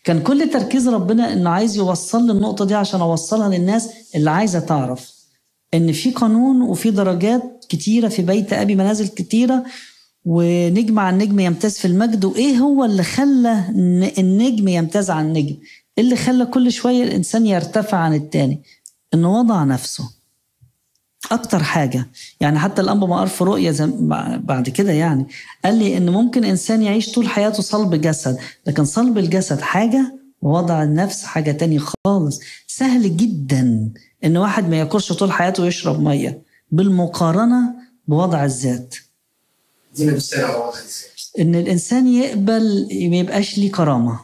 كان كل تركيز ربنا انه عايز يوصل لي النقطه دي عشان اوصلها للناس اللي عايزه تعرف ان في قانون وفي درجات كتيره في بيت ابي منازل كتيره ونجم عن نجم يمتاز في المجد وايه هو اللي خلى النجم يمتاز عن النجم اللي خلى كل شويه الانسان يرتفع عن التاني انه وضع نفسه اكتر حاجه يعني حتى الانبا ما في رؤيه بعد كده يعني قال لي ان ممكن انسان يعيش طول حياته صلب جسد لكن صلب الجسد حاجه ووضع النفس حاجه تانية خالص سهل جدا ان واحد ما ياكلش طول حياته ويشرب ميه بالمقارنه بوضع الذات دي نفسنا وضع الذات ان الانسان يقبل ما يبقاش ليه كرامه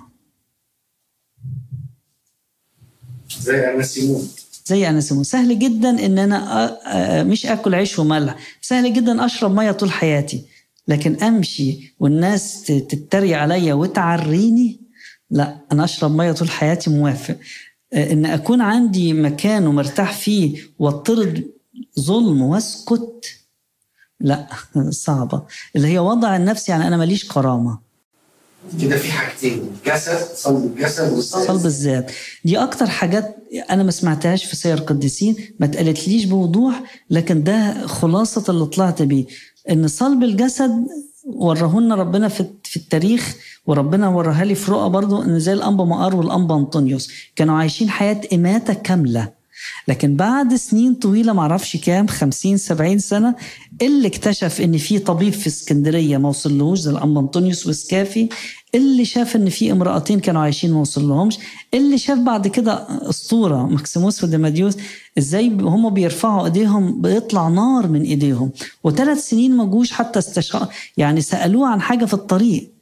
زي انس يموت زي انا سمو سهل جدا ان انا مش اكل عيش وملح سهل جدا اشرب ميه طول حياتي لكن امشي والناس تتريق عليا وتعريني لا انا اشرب ميه طول حياتي موافق ان اكون عندي مكان ومرتاح فيه واطرد ظلم واسكت لا صعبه اللي هي وضع النفس يعني انا ماليش كرامه كده في حاجتين الجسد صلب الجسد والذات صلب الذات دي اكتر حاجات انا ما سمعتهاش في سير القديسين ما اتقالتليش بوضوح لكن ده خلاصه اللي طلعت بيه ان صلب الجسد ورهن ربنا في في التاريخ وربنا وراها لي في رؤى برضو ان زي الانبا مقار والانبا انطونيوس كانوا عايشين حياه اماته كامله لكن بعد سنين طويلة معرفش كام خمسين سبعين سنة اللي اكتشف ان في طبيب في اسكندرية ما وصلهوش زي الأم أنطونيوس وسكافي اللي شاف ان في امرأتين كانوا عايشين ما وصلهمش اللي شاف بعد كده اسطورة ماكسيموس وديماديوس ازاي هم بيرفعوا ايديهم بيطلع نار من ايديهم وثلاث سنين ما جوش حتى استشار يعني سألوه عن حاجة في الطريق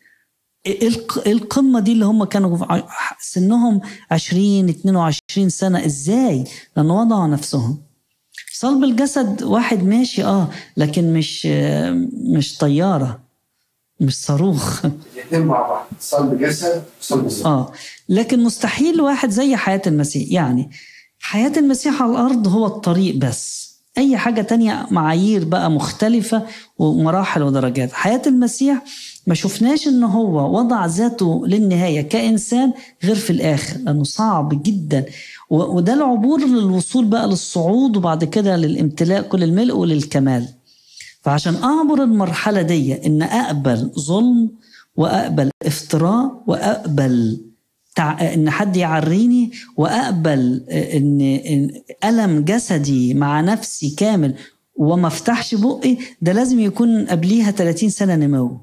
القمة دي اللي هم كانوا سنهم 20 22 سنة ازاي؟ لأن وضعوا نفسهم صلب الجسد واحد ماشي اه لكن مش مش طيارة مش صاروخ الاثنين مع بعض صلب جسد وصلب ذات اه لكن مستحيل واحد زي حياة المسيح يعني حياة المسيح على الأرض هو الطريق بس أي حاجة تانية معايير بقى مختلفة ومراحل ودرجات حياة المسيح ما شفناش ان هو وضع ذاته للنهاية كإنسان غير في الآخر لأنه صعب جدا وده العبور للوصول بقى للصعود وبعد كده للامتلاء كل الملء وللكمال فعشان أعبر المرحلة دي إن أقبل ظلم وأقبل افتراء وأقبل ان حد يعريني واقبل ان الم جسدي مع نفسي كامل وما افتحش بقي ده لازم يكون قبليها 30 سنه نمو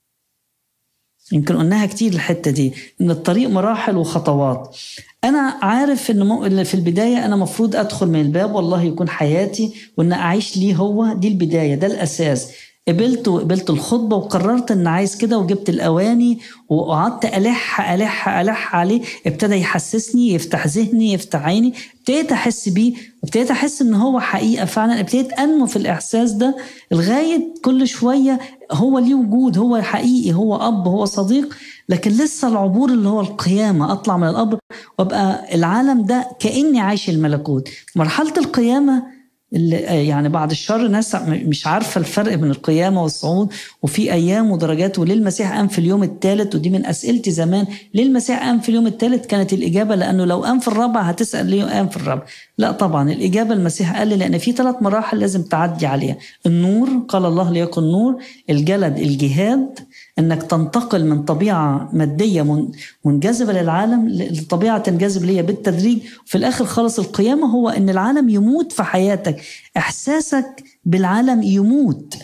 يمكن قلناها كتير الحته دي ان الطريق مراحل وخطوات انا عارف ان في البدايه انا مفروض ادخل من الباب والله يكون حياتي وان اعيش ليه هو دي البدايه ده الاساس قبلت وقبلت الخطبة وقررت ان عايز كده وجبت الاواني وقعدت الح الح الح عليه ابتدى يحسسني يفتح ذهني يفتح عيني ابتديت احس بيه ابتديت احس ان هو حقيقة فعلا ابتديت انمو في الاحساس ده لغاية كل شوية هو ليه وجود هو حقيقي هو اب هو صديق لكن لسه العبور اللي هو القيامة اطلع من القبر وابقى العالم ده كاني عايش الملكوت مرحلة القيامة اللي يعني بعد الشر ناس مش عارفه الفرق بين القيامه والصعود وفي ايام ودرجات وليه المسيح قام في اليوم الثالث ودي من اسئلتي زمان ليه المسيح قام في اليوم الثالث كانت الاجابه لانه لو قام في الرابع هتسال ليه قام في الرابع لا طبعا الاجابه المسيح قال لي لان في ثلاث مراحل لازم تعدي عليها النور قال الله ليكن نور الجلد الجهاد انك تنتقل من طبيعه ماديه منجذبه للعالم لطبيعه تنجذب ليها بالتدريج وفي الاخر خالص القيامه هو ان العالم يموت في حياتك احساسك بالعالم يموت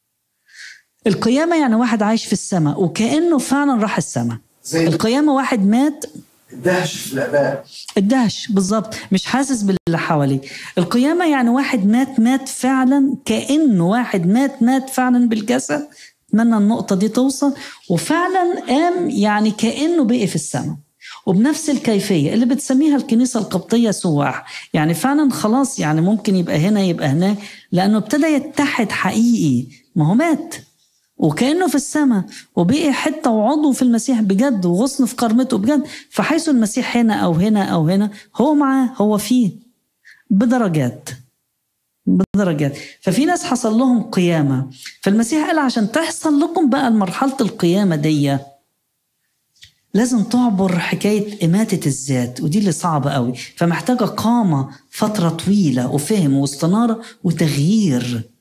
القيامه يعني واحد عايش في السماء وكانه فعلا راح السماء زي القيامه واحد مات الدهش في الاباء الدهش بالظبط مش حاسس باللي حواليه القيامه يعني واحد مات مات فعلا كانه واحد مات مات فعلا بالجسد اتمنى النقطه دي توصل وفعلا قام يعني كانه بقي في السماء وبنفس الكيفية اللي بتسميها الكنيسة القبطية سواح يعني فعلا خلاص يعني ممكن يبقى هنا يبقى هناك لأنه ابتدى يتحد حقيقي ما هو مات وكأنه في السماء وبقي حتة وعضو في المسيح بجد وغصن في قرمته بجد فحيث المسيح هنا أو هنا أو هنا هو معاه هو فيه بدرجات بدرجات ففي ناس حصل لهم قيامة فالمسيح قال عشان تحصل لكم بقى مرحلة القيامة دي لازم تعبر حكاية إماتة الذات ودي اللي صعبة قوي فمحتاجة قامة فترة طويلة وفهم واستنارة وتغيير